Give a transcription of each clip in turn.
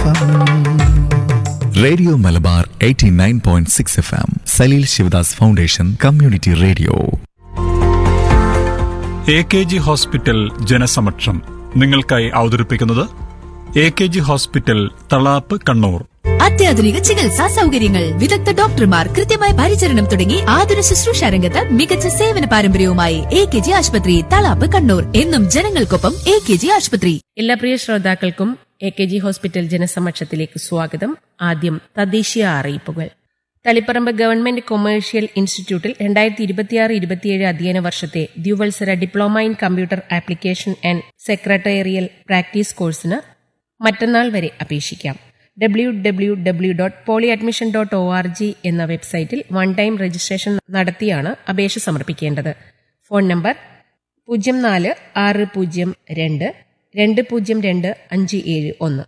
FM radio Malabar 89.6 F M Saleel Shivadas foundation community radio A K G hospital ജനസമക്ഷം നിങ്ങൾക്കായി അവതരിപ്പിക്കുന്നത് A K G hospital Thalap Kannur അത്യാധുനിക ചികിത്സാ സൗകര്യങ്ങൾ വിദഗ്ധ ഡോക്ടർമാർ കൃത്യമായ പരിചരണം തുടങ്ങി ആതുര ശുശ്രൂഷ രംഗത്ത് മികച്ച സേവന പാരമ്പര്യവുമായി എ കെ ജി ആശുപത്രി തളാപ്പ് കണ്ണൂർ എന്നും ജനങ്ങൾക്കൊപ്പം എ കെ ജി ആശുപത്രി എല്ലാ പ്രിയ ശ്രോതാക്കൾക്കും എ കെ ജി ഹോസ്പിറ്റൽ ജനസമക്ഷത്തിലേക്ക് സ്വാഗതം ആദ്യം തദ്ദേശീയ അറിയിപ്പുകൾ തളിപ്പറമ്പ് ഗവൺമെന്റ് കൊമേഴ്ഷ്യൽ ഇൻസ്റ്റിറ്റ്യൂട്ടിൽ രണ്ടായിരത്തി ഇരുപത്തിയാറ് ഇരുപത്തിയേഴ് അധ്യയന വർഷത്തെ ദ്വിവത്സര diploma in computer application and secretarial practice കോഴ്സിന് മറ്റന്നാൾ വരെ അപേക്ഷിക്കാം W W W dot poly admission dot O R G എന്ന വെബ്സൈറ്റിൽ വൺ ടൈം രജിസ്ട്രേഷൻ നടത്തിയാണ് അപേക്ഷ സമർപ്പിക്കേണ്ടത് ഫോൺ നമ്പർ പൂജ്യം നാല് ആറ് പൂജ്യം രണ്ട് രണ്ട് പൂജ്യം രണ്ട് അഞ്ച് ഏഴ് ഒന്ന്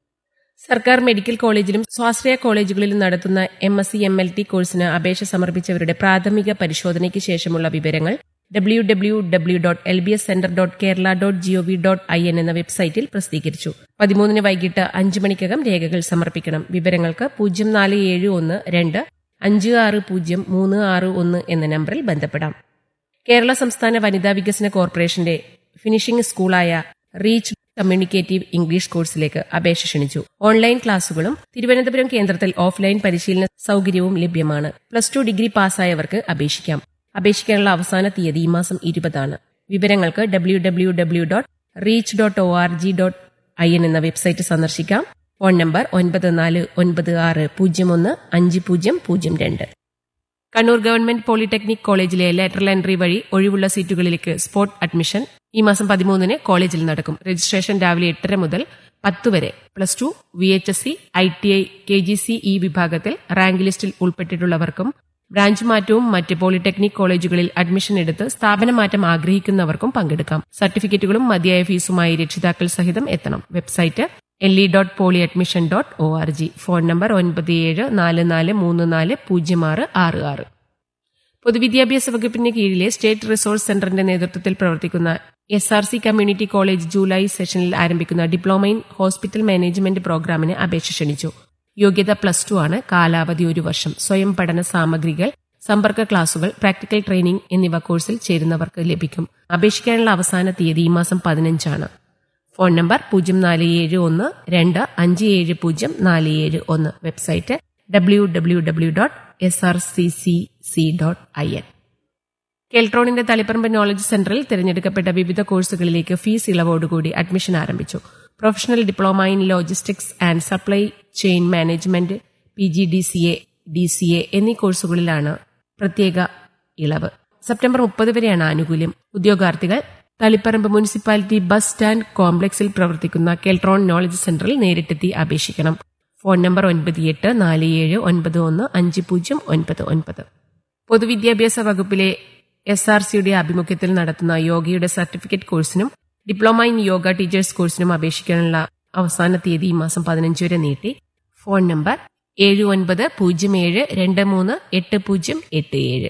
സർക്കാർ മെഡിക്കൽ കോളേജിലും സ്വാശ്രയ കോളേജുകളിലും നടത്തുന്ന M S C M L T കോഴ്സിന് അപേക്ഷ സമർപ്പിച്ചവരുടെ പ്രാഥമിക പരിശോധനയ്ക്ക് ശേഷമുള്ള വിവരങ്ങൾ W W W dot L B S centre dot Kerala dot GOV dot I N എന്ന വെബ്സൈറ്റിൽ പ്രസിദ്ധീകരിച്ചു പതിമൂന്നിന് വൈകിട്ട് അഞ്ച് മണിക്കകം രേഖകൾ സമർപ്പിക്കണം വിവരങ്ങൾക്ക് പൂജ്യം നാല് ഏഴ് ഒന്ന് രണ്ട് അഞ്ച് ആറ് പൂജ്യം മൂന്ന് ആറ് ഒന്ന് എന്ന നമ്പറിൽ ബന്ധപ്പെടാം കേരള സംസ്ഥാന വനിതാ വികസന കോർപ്പറേഷന്റെ ഫിനിഷിംഗ് സ്കൂളായ റീച്ച് കമ്മ്യൂണിക്കേറ്റീവ് ഇംഗ്ലീഷ് കോഴ്സിലേക്ക് അപേക്ഷ ക്ഷണിച്ചു ഓൺലൈൻ ക്ലാസുകളും തിരുവനന്തപുരം കേന്ദ്രത്തിൽ ഓഫ്ലൈൻ പരിശീലന സൗകര്യവും ലഭ്യമാണ് പ്ലസ് ടു ഡിഗ്രി പാസ്സായവർക്ക് അപേക്ഷിക്കാം അപേക്ഷിക്കാനുള്ള അവസാന തീയതി ഈ മാസം ഇരുപതാണ് വിവരങ്ങൾക്ക് W W W dot reach dot O R G dot I N എന്ന വെബ്സൈറ്റ് സന്ദർശിക്കാം ഫോൺ നമ്പർ ഒൻപത് നാല് ഒൻപത് ആറ് പൂജ്യം ഒന്ന് അഞ്ച് പൂജ്യം പൂജ്യം രണ്ട് കണ്ണൂർ ഗവൺമെന്റ് പോളിടെക്നിക് കോളേജിലെ ലാറ്ററൽ എൻട്രി വഴി ഒഴിവുള്ള സീറ്റുകളിലേക്ക് സ്പോട്ട് അഡ്മിഷൻ ഈ മാസം പതിമൂന്നിന് കോളേജിൽ നടക്കും രജിസ്ട്രേഷൻ രാവിലെ എട്ടര മുതൽ പത്ത് വരെ plus two V H S C I T I K G C E വിഭാഗത്തിൽ റാങ്ക് ലിസ്റ്റിൽ ഉൾപ്പെട്ടിട്ടുള്ളവർക്കും ബ്രാഞ്ച് മാറ്റവും മറ്റ് പോളിടെക്നിക് കോളേജുകളിൽ അഡ്മിഷൻ എടുത്ത് സ്ഥാപന മാറ്റം ആഗ്രഹിക്കുന്നവർക്കും പങ്കെടുക്കാം സർട്ടിഫിക്കറ്റുകളും മതിയായ ഫീസുമായി രക്ഷിതാക്കൾ സഹിതം എത്തണം website L E dot poly admission dot O R G phone number ഒൻപത് ഏഴ് നാല് നാല് മൂന്ന് നാല് പൂജ്യം ആറ് ആറ് ആറ് പൊതുവിദ്യാഭ്യാസ വകുപ്പിന് കീഴിലെ സ്റ്റേറ്റ് റിസോഴ്സ് സെന്ററിന്റെ നേതൃത്വത്തിൽ പ്രവർത്തിക്കുന്ന S R C community college July സെഷനിൽ ആരംഭിക്കുന്ന ഡിപ്ലോമ ഇൻ ഹോസ്പിറ്റൽ മാനേജ്മെന്റ് പ്രോഗ്രാമിന് അപേക്ഷ ക്ഷണിച്ചു യോഗ്യത പ്ലസ് ടു ആണ് കാലാവധി ഒരു വർഷം സ്വയം പഠന സാമഗ്രികൾ സമ്പർക്ക ക്ലാസുകൾ പ്രാക്ടിക്കൽ ട്രെയിനിംഗ് എന്നിവ കോഴ്സിൽ ചേരുന്നവർക്ക് ലഭിക്കും അപേക്ഷിക്കാനുള്ള അവസാന തീയതി ഈ മാസം പതിനഞ്ചാണ് ഫോൺ നമ്പർ പൂജ്യം നാല് ഏഴ് ഒന്ന് രണ്ട് അഞ്ച് ഏഴ് പൂജ്യം നാല് ഏഴ് ഒന്ന് website W W W dot S R C C C dot I N കെൽട്രോണിന്റെ തളിപ്പറമ്പ് നോളജ് സെന്ററിൽ തിരഞ്ഞെടുക്കപ്പെട്ട വിവിധ കോഴ്സുകളിലേക്ക് ഫീസ് ഇളവോടുകൂടി അഡ്മിഷൻ ആരംഭിച്ചു professional diploma in logistics and supply chain management P G D C A D C A എന്നീ കോഴ്സുകളിലാണ് പ്രത്യേക ഇളവ് സെപ്റ്റംബർ മുപ്പത് വരെയാണ് ആനുകൂല്യം ഉദ്യോഗാർത്ഥികൾ തളിപ്പറമ്പ് മുനിസിപ്പാലിറ്റി ബസ് സ്റ്റാൻഡ് കോംപ്ലക്സിൽ പ്രവർത്തിക്കുന്ന കെൽട്രോൺ നോളജ് സെന്ററിൽ നേരിട്ടെത്തി അപേക്ഷിക്കണം ഫോൺ നമ്പർ ഒൻപത് എട്ട് നാല് ഏഴ് ഒൻപത് ഒന്ന് അഞ്ച് പൂജ്യം ഒൻപത് ഒൻപത് പൊതുവിദ്യാഭ്യാസ വകുപ്പിലെ എസ് ആർ സിയുടെ ആഭിമുഖ്യത്തിൽ നടത്തുന്ന യോഗയുടെ സർട്ടിഫിക്കറ്റ് കോഴ്സിനും ഡിപ്ലോമ ഇൻ യോഗ ടീച്ചേഴ്സ് കോഴ്സിനും അപേക്ഷിക്കാനുള്ള അവസാന തീയതി ഈ മാസം പതിനഞ്ച് വരെ നീട്ടി ഫോൺ നമ്പർ ഏഴ് ഒൻപത് പൂജ്യം ഏഴ് രണ്ട് മൂന്ന് എട്ട് പൂജ്യം എട്ട് ഏഴ്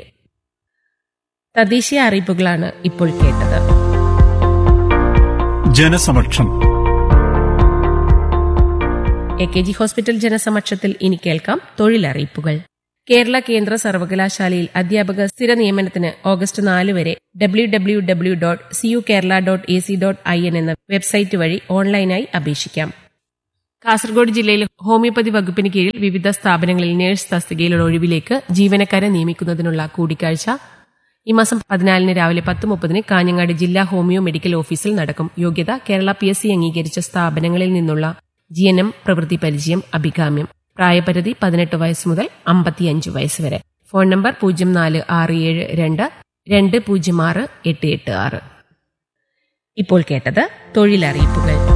തദ്ദേശീയ അറിയിപ്പുകളാണ് ഇപ്പോൾ കേട്ടത് ജനസമക്ഷം എ കെ ജി ഹോസ്പിറ്റൽ ജനസമക്ഷത്തിൽ ഇനി കേൾക്കാം തൊഴിലറിയിപ്പുകൾ കേരള കേന്ദ്ര സർവകലാശാലയിൽ അധ്യാപക സ്ഥിര നിയമനത്തിന് ഓഗസ്റ്റ് നാല് വരെ W W W dot C U Kerala dot A C dot I N എന്ന വെബ്സൈറ്റ് വഴി ഓൺലൈനായി അപേക്ഷിക്കാം കാസർഗോഡ് ജില്ലയിൽ ഹോമിയോപ്പതി വകുപ്പിന് കീഴിൽ വിവിധ സ്ഥാപനങ്ങളിൽ നഴ്സ് തസ്തികയിലുള്ള ഒഴിവിലേക്ക് ജീവനക്കാരെ നിയമിക്കുന്നതിനുള്ള കൂടിക്കാഴ്ച ഈ മാസം പതിനാലിന് രാവിലെ പത്ത് മുപ്പതിന് കാഞ്ഞങ്ങാട് ജില്ലാ ഹോമിയോ മെഡിക്കൽ ഓഫീസിൽ നടക്കും യോഗ്യത കേരള പി എസ് സി അംഗീകരിച്ച സ്ഥാപനങ്ങളിൽ നിന്നുള്ള ജി എൻ എം പ്രവൃത്തി പരിചയം അഭികാമ്യം പ്രായപരിധി പതിനെട്ട് വയസ്സ് മുതൽ അമ്പത്തിയഞ്ച് വയസ്സ് വരെ ഫോൺ നമ്പർ പൂജ്യം നാല് ആറ് ഏഴ് രണ്ട് രണ്ട് പൂജ്യം ആറ് എട്ട് എട്ട് ആറ് ഇപ്പോൾ കേട്ടത് തൊഴിലറിയിപ്പുകൾ